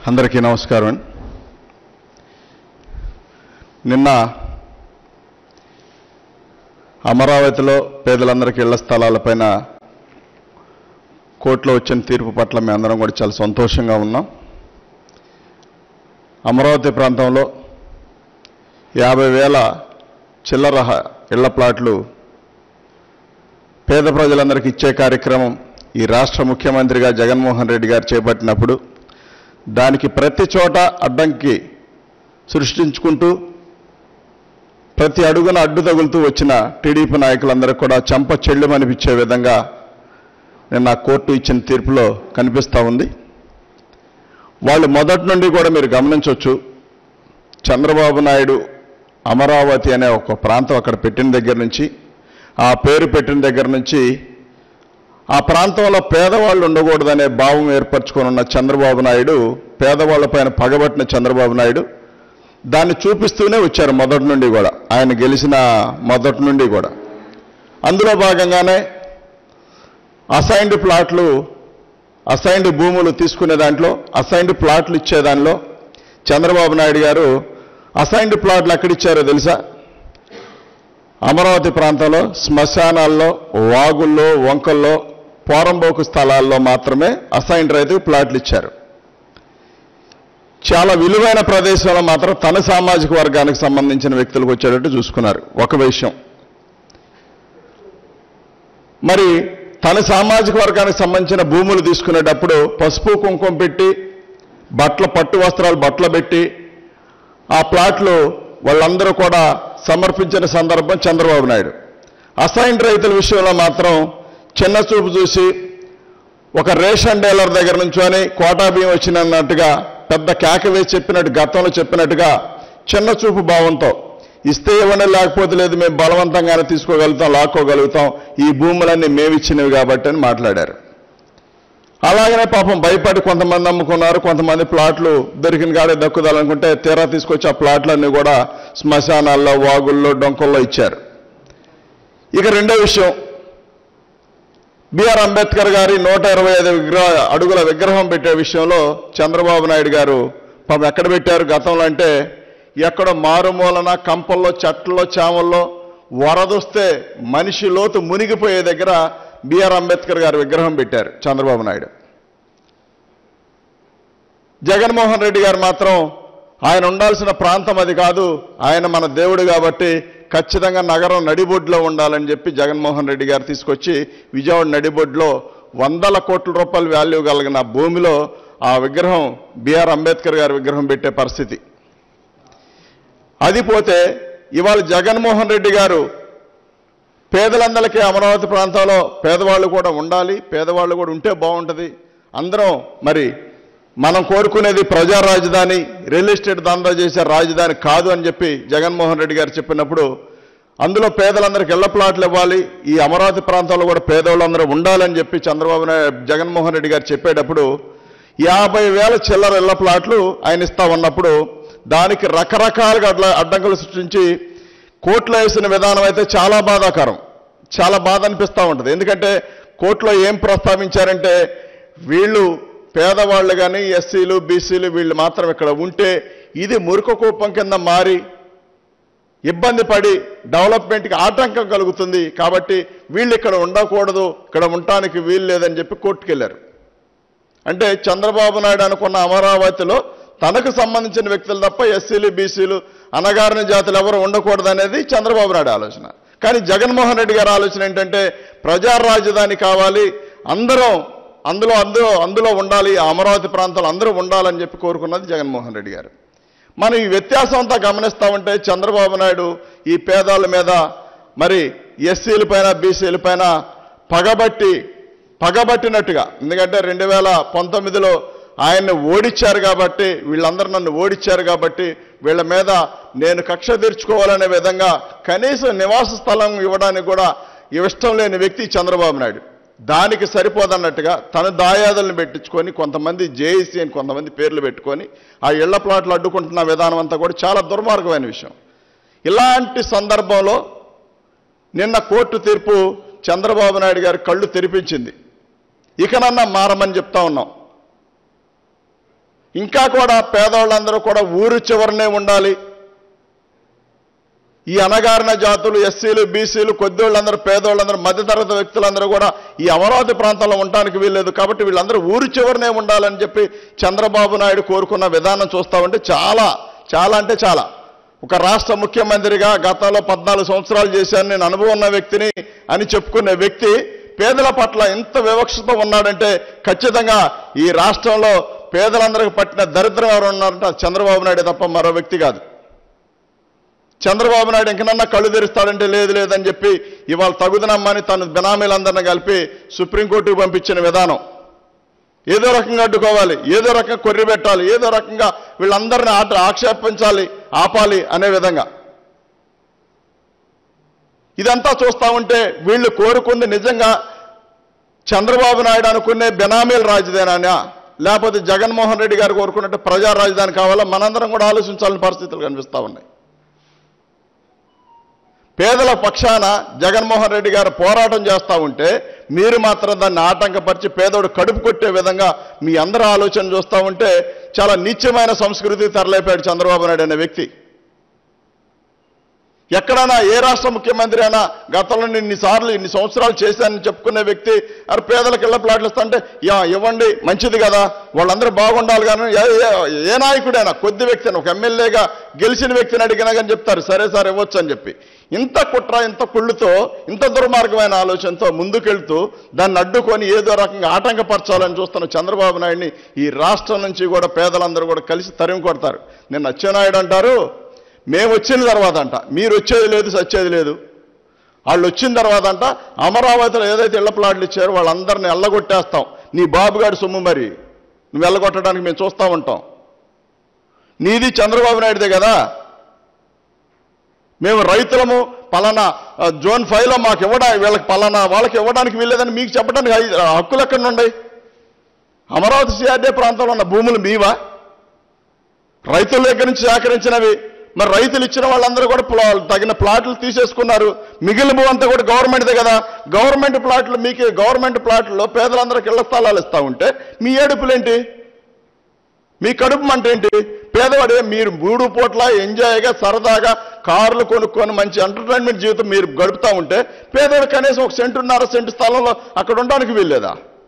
అందరికీ నమస్కారం అండి నిన్న అమరావతిలో పేదలందరికీ ఇళ్ల స్థలాలపైన కోర్టులో వచ్చిన తీర్పు పట్ల మేము అందరం కూడా చాలా సంతోషంగా ఉన్నాం అమరావతి ప్రాంతంలో యాభై వేల చిల్లర హ- ఇళ్ల ప్లాట్లు పేద ప్రజలందరికీ ఇచ్చే కార్యక్రమం ఈ రాష్ట్ర ముఖ్యమంత్రిగా జగన్మోహన్ రెడ్డి గారు చేపట్టినప్పుడు దానికి ప్రతి చోట అడ్డంకి సృష్టించుకుంటూ ప్రతి అడుగున అడ్డు తగులుతూ వచ్చిన టీడీపీ నాయకులందరూ కూడా చంప చెళ్ళమనిపించే విధంగా నిన్న కోర్టు ఇచ్చిన తీర్పులో కనిపిస్తూ ఉంది వాళ్ళు మొదటి నుండి కూడా మీరు గమనించవచ్చు చంద్రబాబు నాయుడు అమరావతి అనే ఒక ప్రాంతం అక్కడ పెట్టిన దగ్గర నుంచి ఆ పేరు పెట్టిన దగ్గర నుంచి ఆ ప్రాంతంలో పేదవాళ్ళు ఉండకూడదనే భావం ఏర్పరచుకొని ఉన్న చంద్రబాబు నాయుడు పేదవాళ్ళ పైన పగబట్టిన చంద్రబాబు నాయుడు దాన్ని చూపిస్తూనే వచ్చారు మొదటి నుండి కూడా ఆయన గెలిచిన మొదటి నుండి కూడా అందులో భాగంగానే అసైన్డ్ ప్లాట్లు అసైన్డ్ భూములు తీసుకునే దాంట్లో అసైన్డ్ ప్లాట్లు ఇచ్చే దానిలో చంద్రబాబు నాయుడు గారు అసైన్డ్ ప్లాట్లు ఎక్కడిచ్చారో తెలుసా అమరావతి ప్రాంతంలో శ్మశానాల్లో వాగుల్లో వంకల్లో పోరంబోకు స్థలాల్లో మాత్రమే అసైన్డ్ రైతు ప్లాట్లు ఇచ్చారు చాలా విలువైన ప్రదేశంలో మాత్రం తన సామాజిక వర్గానికి సంబంధించిన వ్యక్తులకు వచ్చేటట్టు చూసుకున్నారు ఒక విషయం మరి తన సామాజిక వర్గానికి సంబంధించిన భూములు తీసుకునేటప్పుడు పసుపు కుంకుమ పెట్టి బట్టల పట్టు వస్త్రాలు బట్టలు పెట్టి ఆ ప్లాట్లు వాళ్ళందరూ కూడా సమర్పించిన సందర్భం చంద్రబాబు నాయుడు అసైన్డ్ రైతుల విషయంలో మాత్రం చిన్న చూపు చూసి ఒక రేషన్ డీలర్ దగ్గర నుంచొని కోటా బియ్యం వచ్చినట్టుగా పెద్ద కేక వేసి చెప్పినట్టు గతంలో చెప్పినట్టుగా చిన్న చూపు భావంతో ఇస్తే ఇవ్వండి లేకపోతే లేదు మేము బలవంతంగానే తీసుకోగలుగుతాం లాక్కోగలుగుతాం ఈ భూములన్నీ మేమిచ్చినవి కాబట్టి అని మాట్లాడారు అలాగనే పాపం భయపడి కొంతమంది అమ్ముకున్నారు కొంతమంది ప్లాట్లు దొరికిన కాడే దక్కుదాలనుకుంటే తీరా తీసుకొచ్చి ఆ ప్లాట్లన్నీ కూడా శ్మశానాల్లో వాగుల్లో డొంకల్లో ఇచ్చారు ఇక రెండో విషయం బిఆర్ అంబేద్కర్ గారి నూట ఇరవై ఐదు విగ్రహ అడుగుల విగ్రహం పెట్టే విషయంలో చంద్రబాబు నాయుడు గారు పాపం ఎక్కడ పెట్టారు గతంలో అంటే ఎక్కడో మారుమూలన కంపల్లో చెట్లలో చామల్లో వరదొస్తే మనిషి లోతు మునిగిపోయే దగ్గర బిఆర్ అంబేద్కర్ గారి విగ్రహం పెట్టారు చంద్రబాబు నాయుడు జగన్మోహన్ రెడ్డి గారు మాత్రం ఆయన ఉండాల్సిన ప్రాంతం అది కాదు ఆయన మన దేవుడు కాబట్టి ఖచ్చితంగా నగరం నడిబొడ్లో ఉండాలని చెప్పి జగన్మోహన్ రెడ్డి గారు తీసుకొచ్చి విజయవాడ నడిబొడ్లో వందల కోట్ల రూపాయల వాల్యూ కలిగిన భూమిలో ఆ విగ్రహం బిఆర్ అంబేద్కర్ గారి విగ్రహం పెట్టే పరిస్థితి అది పోతే ఇవాళ జగన్మోహన్ రెడ్డి గారు పేదలందరికీ అమరావతి ప్రాంతంలో పేదవాళ్ళు కూడా ఉండాలి పేదవాళ్ళు కూడా ఉంటే బాగుంటుంది అందరం మరి మనం కోరుకునేది ప్రజా రాజధాని రియల్ ఎస్టేట్ దందా చేసే రాజధాని కాదు అని చెప్పి జగన్మోహన్ రెడ్డి గారు చెప్పినప్పుడు అందులో పేదలందరికీ ఇళ్ల ప్లాట్లు ఇవ్వాలి ఈ అమరావతి ప్రాంతంలో కూడా పేదవాళ్ళందరూ ఉండాలని చెప్పి చంద్రబాబు నాయుడు జగన్మోహన్ రెడ్డి గారు చెప్పేటప్పుడు యాభై వేల చిల్లర ఇళ్ల ప్లాట్లు ఆయన ఇస్తా ఉన్నప్పుడు దానికి రకరకాలుగా అడ్ల అడ్డంకులు సృష్టించి కోర్టులో వేసిన విధానం అయితే చాలా బాధాకరం చాలా బాధ అనిపిస్తూ ఉంటుంది ఎందుకంటే కోర్టులో ఏం ప్రస్తావించారంటే వీళ్ళు పేదవాళ్ళు కానీ ఎస్సీలు బీసీలు వీళ్ళు మాత్రం ఇక్కడ ఉంటే ఇది మురుకు కూపం కింద మారి ఇబ్బంది పడి డెవలప్మెంట్కి ఆటంకం కలుగుతుంది కాబట్టి వీళ్ళు ఇక్కడ ఉండకూడదు ఇక్కడ ఉండటానికి వీలు లేదని చెప్పి కోర్టుకు వెళ్ళారు అంటే చంద్రబాబు నాయుడు అనుకున్న అమరావతిలో తనకు సంబంధించిన వ్యక్తులు తప్ప ఎస్సీలు బీసీలు అనగారిన జాతులు ఎవరు ఉండకూడదు అనేది చంద్రబాబు నాయుడు ఆలోచన కానీ జగన్మోహన్ రెడ్డి గారి ఆలోచన ఏంటంటే ప్రజా రాజధాని కావాలి అందరం అందులో అందులో అందులో ఉండాలి ఆ అమరావతి ప్రాంతాలు అందరూ ఉండాలని చెప్పి కోరుకున్నది జగన్మోహన్ రెడ్డి గారు మనం ఈ వ్యత్యాసం అంతా గమనిస్తా ఉంటే చంద్రబాబు నాయుడు ఈ పేదాల మీద మరి ఎస్సీల పైన బీసీల పైన పగబట్టి పగబట్టినట్టుగా ఎందుకంటే రెండు వేల పంతొమ్మిదిలో ఆయన్ని ఓడిచ్చారు కాబట్టి వీళ్ళందరూ నన్ను ఓడిచ్చారు కాబట్టి వీళ్ళ మీద నేను కక్ష తీర్చుకోవాలనే విధంగా కనీసం నివాస స్థలం ఇవ్వడానికి కూడా ఇష్టం లేని వ్యక్తి చంద్రబాబు నాయుడు దానికి సరిపోదన్నట్టుగా తన దాయాదులను పెట్టించుకొని కొంతమంది జేఏసీ అని కొంతమంది పేర్లు పెట్టుకొని ఆ ఇళ్ల ప్లాట్లు అడ్డుకుంటున్న విధానం అంతా కూడా చాలా దుర్మార్గమైన విషయం ఇలాంటి సందర్భంలో నిన్న కోర్టు తీర్పు చంద్రబాబు నాయుడు గారి కళ్ళు తెరిపించింది ఇకనన్నా మారమని చెప్తా ఉన్నాం ఇంకా కూడా పేదవాళ్ళందరూ కూడా ఊరు చివరనే ఉండాలి ఈ అనగారిన జాతులు ఎస్సీలు బీసీలు కొద్దివాళ్ళందరూ పేదవాళ్ళందరూ మధ్యతరగతి వ్యక్తులందరూ కూడా ఈ అమరావతి ప్రాంతంలో ఉండడానికి వీల్లేదు కాబట్టి వీళ్ళందరూ ఊరు చివరనే ఉండాలని చెప్పి చంద్రబాబు నాయుడు కోరుకున్న విధానం చూస్తా ఉంటే చాలా చాలా అంటే చాలా ఒక రాష్ట్ర ముఖ్యమంత్రిగా గతంలో పద్నాలుగు సంవత్సరాలు చేశాను నేను అనుభవం ఉన్న వ్యక్తిని అని చెప్పుకునే వ్యక్తి పేదల పట్ల ఎంత వివక్షతో ఉన్నాడంటే ఖచ్చితంగా ఈ రాష్ట్రంలో పేదలందరికీ పట్టిన దరిద్రం ఎవరు ఉన్నారంటే అది చంద్రబాబు నాయుడు తప్ప మరో వ్యక్తి కాదు చంద్రబాబు నాయుడు ఇంకనన్నా కళ్ళు తెరుస్తాడంటే లేదు లేదని చెప్పి ఇవాళ తగుదనమ్మని తన బినామీలందరినీ కలిపి సుప్రీంకోర్టుకు పంపించిన విధానం ఏదో రకంగా అడ్డుకోవాలి ఏదో రకంగా కొర్రి పెట్టాలి ఏదో రకంగా వీళ్ళందరినీ ఆట ఆక్షేపించాలి ఆపాలి అనే విధంగా ఇదంతా చూస్తా ఉంటే వీళ్ళు కోరుకుంది నిజంగా చంద్రబాబు నాయుడు అనుకునే బెనామీల రాజధాని లేకపోతే జగన్మోహన్ రెడ్డి గారు కోరుకున్నట్టు ప్రజా రాజధాని కావాలా మనందరం కూడా ఆలోచించాలని పరిస్థితులు కనిపిస్తా ఉన్నాయి పేదల పక్షాన జగన్మోహన్ రెడ్డి గారు పోరాటం చేస్తూ ఉంటే మీరు మాత్రం దాన్ని ఆటంకపరిచి పేదోడు కడుపు కొట్టే విధంగా మీ అందరూ ఆలోచన చూస్తూ ఉంటే చాలా నీచమైన సంస్కృతి తరలిపోయాడు చంద్రబాబు నాయుడు అనే వ్యక్తి ఎక్కడైనా ఏ రాష్ట్ర ముఖ్యమంత్రి అయినా గతంలో నేను ఇన్నిసార్లు ఇన్ని సంవత్సరాలు చేశానని చెప్పుకునే వ్యక్తి అరే పేదలకు ఇళ్ల ప్లాట్లు ఇస్తుంటే యా ఇవ్వండి మంచిది కదా వాళ్ళందరూ బాగుండాలి కానీ ఏ- ఏ- ఏ నాయకుడైనా కొద్ది వ్యక్తి అని ఒక ఎమ్మెల్యేగా గెలిచిన వ్యక్తిని అడిగినా కానీ చెప్తారు సరే సార్ ఇవ్వచ్చు అని చెప్పి ఇంత కుట్ర ఇంత కుళ్ళుతో ఇంత దుర్మార్గమైన ఆలోచనతో ముందుకెళ్తూ దాన్ని అడ్డుకొని ఏదో రకంగా ఆటంకపరచాలని చూస్తున్న చంద్రబాబు నాయుడిని ఈ రాష్ట్రం నుంచి కూడా పేదలందరూ కూడా కలిసి తరిమి కొడతారు నిన్న అచ్చెన్నాయుడు అంటారు మేము వచ్చిన తర్వాత అంట మీరు వచ్చేది లేదు సచ్చేది లేదు వాళ్ళు వచ్చిన తర్వాత అంట అమరావతిలో ఏదైతే ఇళ్ల ప్లాట్లు ఇచ్చారో వాళ్ళందరిని ఎల్లగొట్టేస్తాం నీ బాబుగాడి సొమ్ము మరి నువ్వు వెళ్ళగొట్టడానికి మేము చూస్తూ ఉంటాం నీది చంద్రబాబు నాయుడుదే కదా మేము రైతులము పలానా ఆ, జోన్ ఫైవ్లో మాకు ఇవ్వడా వీళ్ళకి పలానా వాళ్ళకి ఇవ్వడానికి వీల్లేదని మీకు చెప్పడానికి హై- హక్కులు ఎక్కడ ఉన్నాయి అమరావతి సిఆర్డే ప్రాంతంలో ఉన్న భూములు మీవా రైతుల దగ్గర నుంచి సేకరించినవి మరి రైతులు ఇచ్చిన వాళ్ళందరూ కూడా ప్లా- తగిన ప్లాట్లు తీసేసుకున్నారు మిగిలిన భూ అంతా కూడా గవర్నమెంట్దే కదా గవర్నమెంట్ ప్లాట్లు మీకు గవర్నమెంట్ ప్లాట్లలో పేదలందరికీ ఇళ్ల స్థలాలు ఇస్తా ఉంటే మీ ఏడుపులేంటి మీ కడుపు మంట ఏంటి పేదవాడే మీరు మూడు పూట్ల ఎంజాయ్గా సరదాగా కార్లు కొనుక్కొని మంచి ఎంటర్టైన్మెంట్ జీవితం మీరు గడుపుతా ఉంటే పేదవాడు కనీసం ఒక సెంటున్నర సెంటు స్థలంలో అక్కడ ఉండడానికి వీల్లేదా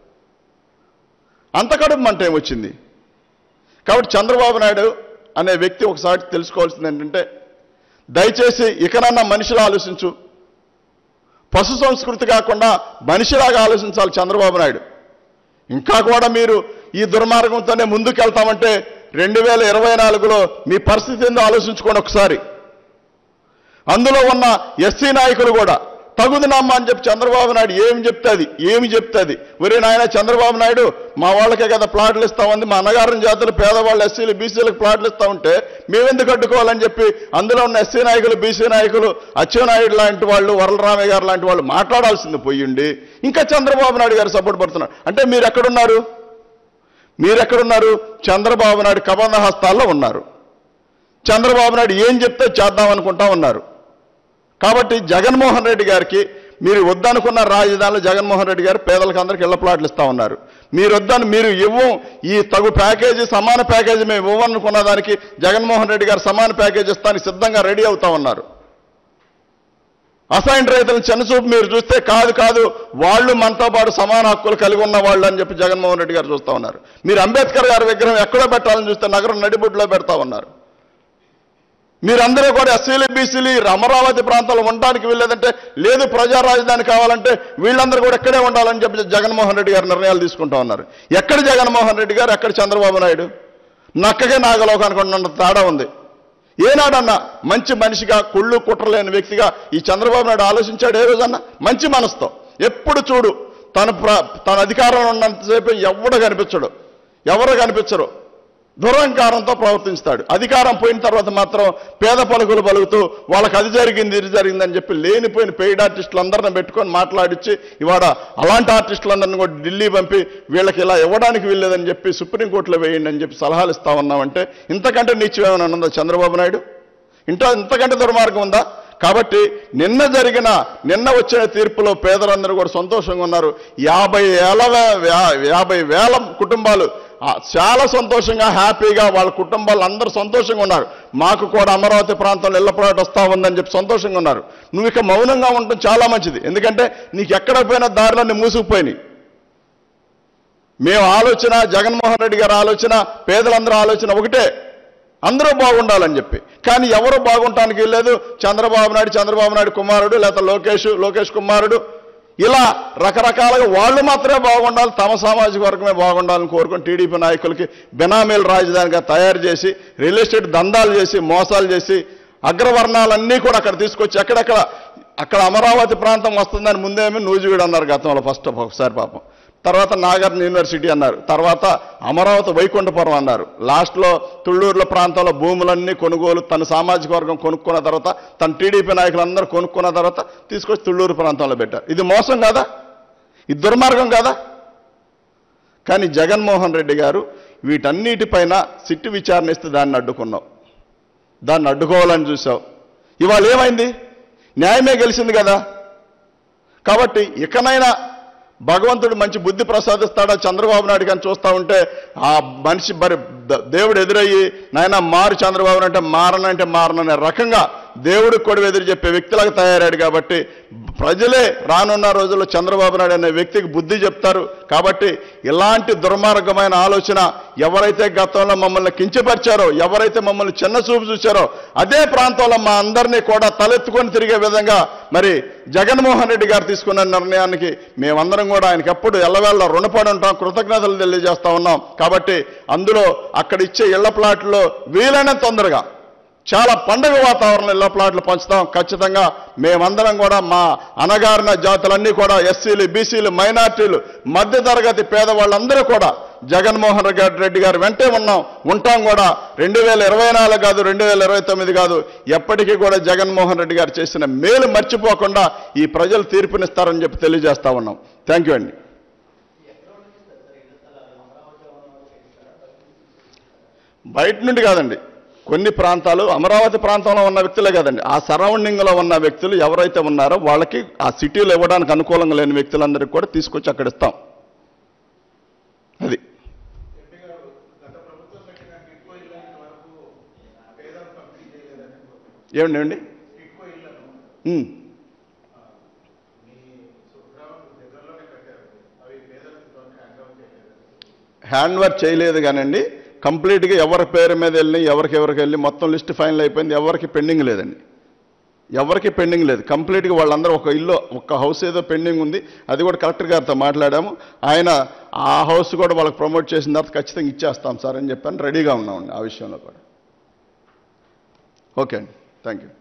అంత కడుపు మంట ఏమొచ్చింది కాబట్టి చంద్రబాబు నాయుడు అనే వ్యక్తి ఒకసారి తెలుసుకోవాల్సింది ఏంటంటే దయచేసి ఇకనన్నా మనిషిలా ఆలోచించు పశు సంస్కృతి కాకుండా మనిషిలాగా ఆలోచించాలి చంద్రబాబు నాయుడు ఇంకా కూడా మీరు ఈ దుర్మార్గంతోనే ముందుకెళ్తామంటే రెండు వేల ఇరవై నాలుగులో మీ పరిస్థితి ఏందో ఆలోచించుకోండి ఒకసారి అందులో ఉన్న ఎస్సీ నాయకులు కూడా తగుదనమ్మా అని చెప్పి చంద్రబాబు నాయుడు ఏమి చెప్తుంది ఏమి చెప్తుంది ఒరే నాయన చంద్రబాబు నాయుడు మా వాళ్ళకే కదా ప్లాట్లు ఇస్తామంది మా అన్నగారిని జాతులు పేదవాళ్ళు ఎస్సీలు బీసీలకు ప్లాట్లు ఇస్తా ఉంటే మేమెందుకు అడ్డుకోవాలని చెప్పి అందులో ఉన్న ఎస్సీ నాయకులు బీసీ నాయకులు అచ్చెన్నాయుడు లాంటి వాళ్ళు వరలరామయ్య గారు లాంటి వాళ్ళు మాట్లాడాల్సింది పోయిండి ఇంకా చంద్రబాబు నాయుడు గారు సపోర్ట్ పడుతున్నారు అంటే మీరు ఎక్కడున్నారు మీరు ఎక్కడున్నారు చంద్రబాబు నాయుడు కబంధ హస్తాల్లో ఉన్నారు చంద్రబాబు నాయుడు ఏం చెప్తే చేద్దాం అనుకుంటా ఉన్నారు కాబట్టి జగన్మోహన్ రెడ్డి గారికి మీరు వద్దనుకున్న రాజధానిలో జగన్మోహన్ రెడ్డి గారు పేదలకు అందరికి ఇళ్ల ప్లాట్లు ఇస్తా ఉన్నారు మీరు వద్దని మీరు ఇవ్వం ఈ తగు ప్యాకేజీ సమాన ప్యాకేజీ మేము ఇవ్వనుకున్న దానికి జగన్మోహన్ రెడ్డి గారు సమాన ప్యాకేజీ ఇస్తానికి సిద్ధంగా రెడీ అవుతా ఉన్నారు అసైన్ రైతులను చిన్నచూపు మీరు చూస్తే కాదు కాదు వాళ్ళు మనతో పాటు సమాన హక్కులు కలిగి ఉన్న వాళ్ళు అని చెప్పి జగన్మోహన్ రెడ్డి గారు చూస్తా ఉన్నారు మీరు అంబేద్కర్ గారి విగ్రహం ఎక్కడో పెట్టాలని చూస్తే నగరం నడిబొడ్డులో పెడతా ఉన్నారు మీరందరూ కూడా ఎస్సీలు బీసీలు ఈ అమరావతి ప్రాంతంలో ఉండడానికి వెళ్ళేదంటే లేదు ప్రజా రాజధాని కావాలంటే వీళ్ళందరూ కూడా ఇక్కడే ఉండాలని చెప్పి జగన్మోహన్ రెడ్డి గారు నిర్ణయాలు తీసుకుంటా ఉన్నారు ఎక్కడ జగన్మోహన్ రెడ్డి గారు ఎక్కడ చంద్రబాబు నాయుడు నక్కగే నాగలోకానికి ఉన్న తేడా ఉంది ఏనాడన్నా మంచి మనిషిగా కుళ్ళు కుట్రలేని వ్యక్తిగా ఈ చంద్రబాబు నాయుడు ఆలోచించాడు ఏ రోజన్నా మంచి మనసుతో ఎప్పుడు చూడు తన ప్ర తన అధికారంలో ఉన్నంతసేపు ఎవడు కనిపించడు ఎవరు కనిపించరు దురహంకారంతో ప్రవర్తిస్తాడు అధికారం పోయిన తర్వాత మాత్రం పేద పలుకులు పలుకుతూ వాళ్ళకి అది జరిగింది ఇది జరిగిందని చెప్పి లేనిపోయిన పెయిడ్ ఆర్టిస్టులు అందరిని పెట్టుకొని మాట్లాడించి ఇవాడ అలాంటి ఆర్టిస్టులందరిని కూడా ఢిల్లీ పంపి వీళ్ళకి ఇలా ఇవ్వడానికి వీల్లేదని చెప్పి సుప్రీంకోర్టులో వేయండి అని చెప్పి సలహాలు ఇస్తా ఉన్నామంటే ఇంతకంటే నీచమేమైనా ఉందా చంద్రబాబు నాయుడు ఇంత ఇంతకంటే దుర్మార్గం ఉందా కాబట్టి నిన్న జరిగిన నిన్న వచ్చిన తీర్పులో పేదలందరూ కూడా సంతోషంగా ఉన్నారు యాభై వేల వే- యాభై వేల కుటుంబాలు ఆ, చాలా సంతోషంగా హ్యాపీగా వాళ్ళ కుటుంబాలు అందరూ సంతోషంగా ఉన్నారు మాకు కూడా అమరావతి ప్రాంతంలో ఇళ్ల ప్లాట్ వస్తా ఉందని చెప్పి సంతోషంగా ఉన్నారు నువ్వు ఇక మౌనంగా ఉండటం చాలా మంచిది ఎందుకంటే నీకు ఎక్కడ పోయిన దారిలన్నీ మూసుకుపోయినాయి మేము ఆలోచన జగన్మోహన్ రెడ్డి గారి ఆలోచన పేదలందరూ ఆలోచన ఒకటే అందరూ బాగుండాలని చెప్పి కానీ ఎవరు బాగుంటానికి లేదు చంద్రబాబు నాయుడు చంద్రబాబు నాయుడు కుమారుడు లేకపోతే లోకేష్ లోకేష్ కుమారుడు ఇలా రకరకాలుగా వాళ్ళు మాత్రమే బాగుండాలి తమ సామాజిక వర్గమే బాగుండాలని కోరుకొని టీడీపీ నాయకులకి బినామీల రాజధానిగా తయారు చేసి రియల్ ఎస్టేట్ దందాలు చేసి మోసాలు చేసి అగ్రవర్ణాలన్నీ కూడా అక్కడ తీసుకొచ్చి ఎక్కడెక్కడ అక్కడ అమరావతి ప్రాంతం వస్తుందని ముందేమీ నూజివీడు అన్నారు గతంలో ఫస్ట్ ఒకసారి పాపం తర్వాత నాగర్ యూనివర్సిటీ అన్నారు తర్వాత అమరావతి వైకుంఠపురం అన్నారు లాస్ట్లో తుళ్ళూరుల ప్రాంతంలో భూములన్నీ కొనుగోలు తన సామాజిక వర్గం కొనుక్కున్న తర్వాత తన టీడీపీ నాయకులందరూ కొనుక్కున్న తర్వాత తీసుకొచ్చి తుళ్ళూరు ప్రాంతంలో పెట్టారు ఇది మోసం కాదా ఇది దుర్మార్గం కాదా కానీ జగన్మోహన్ రెడ్డి గారు వీటన్నిటిపైన సిట్టు విచారణ ఇస్తే దాన్ని అడ్డుకున్నావు దాన్ని అడ్డుకోవాలని చూసావు ఇవాళ ఏమైంది న్యాయమే గెలిచింది కదా కాబట్టి ఇకనైనా భగవంతుడు మంచి బుద్ధి ప్రసాదిస్తాడా చంద్రబాబు నాయుడు కానీ చూస్తూ ఉంటే ఆ మనిషి మరి ద- దేవుడు ఎదురయ్యి నాయన మారు చంద్రబాబు నాయుడు అంటే మారనంటే మారననే రకంగా దేవుడికి కూడా ఎదురు చెప్పే వ్యక్తిలాగా తయారాడు కాబట్టి ప్రజలే రానున్న రోజుల్లో చంద్రబాబు నాయుడు అనే వ్యక్తికి బుద్ధి చెప్తారు కాబట్టి ఇలాంటి దుర్మార్గమైన ఆలోచన ఎవరైతే గతంలో మమ్మల్ని కించపరిచారో ఎవరైతే మమ్మల్ని చిన్న చూపు చూశారో అదే ప్రాంతంలో మా అందరినీ కూడా తలెత్తుకొని తిరిగే విధంగా మరి జగన్మోహన్ రెడ్డి గారు తీసుకున్న నిర్ణయానికి మేమందరం కూడా ఆయనకి ఎప్పుడు ఎల్లవేళ్ళ రుణపడి ఉంటాం కృతజ్ఞతలు తెలియజేస్తా ఉన్నాం కాబట్టి అందులో అక్కడ ఇచ్చే ఇళ్ల ప్లాట్లో వీలైనంత తొందరగా చాలా పండగ వాతావరణం ఇళ్ల ప్లాట్లు పంచుతాం ఖచ్చితంగా మేమందరం కూడా మా అనగారిన జాతులన్నీ కూడా ఎస్సీలు బీసీలు మైనార్టీలు మధ్యతరగతి పేదవాళ్ళందరూ కూడా జగన్మోహన్ రెడ్డి రెడ్డి గారు వెంటే ఉన్నాం ఉంటాం కూడా రెండు వేల ఇరవై నాలుగు కాదు రెండు వేల ఇరవై తొమ్మిది కాదు ఎప్పటికీ కూడా జగన్మోహన్ రెడ్డి గారు చేసిన మేలు మర్చిపోకుండా ఈ ప్రజలు తీర్పునిస్తారని చెప్పి తెలియజేస్తా ఉన్నాం థ్యాంక్ యూ అండి బయట నుండి కాదండి కొన్ని ప్రాంతాలు అమరావతి ప్రాంతంలో ఉన్న వ్యక్తులే కాదండి ఆ సరౌండింగ్లో ఉన్న వ్యక్తులు ఎవరైతే ఉన్నారో వాళ్ళకి ఆ సిటీలో ఇవ్వడానికి అనుకూలంగా లేని వ్యక్తులందరికీ కూడా తీసుకొచ్చి అక్కడ ఇస్తాం అది ఏమండి ఏమండి ఉమ్. హ్యాండ్ వర్క్ చేయలేదు కానండి కంప్లీట్గా ఎవరి పేరు మీద వెళ్ళి ఎవరికి ఎవరికి వెళ్ళి మొత్తం లిస్ట్ ఫైనల్ అయిపోయింది ఎవరికి పెండింగ్ లేదండి ఎవరికి పెండింగ్ లేదు కంప్లీట్గా వాళ్ళందరూ ఒక ఇల్లు ఒక హౌస్ ఏదో పెండింగ్ ఉంది అది కూడా కలెక్టర్ గారితో మాట్లాడాము ఆయన ఆ హౌస్ కూడా వాళ్ళకి ప్రమోట్ చేసిన తర్వాత ఖచ్చితంగా ఇచ్చేస్తాం సార్ అని చెప్పాను రెడీగా ఉన్నామండి ఆ విషయంలో కూడా ఓకే అండి థ్యాంక్ యూ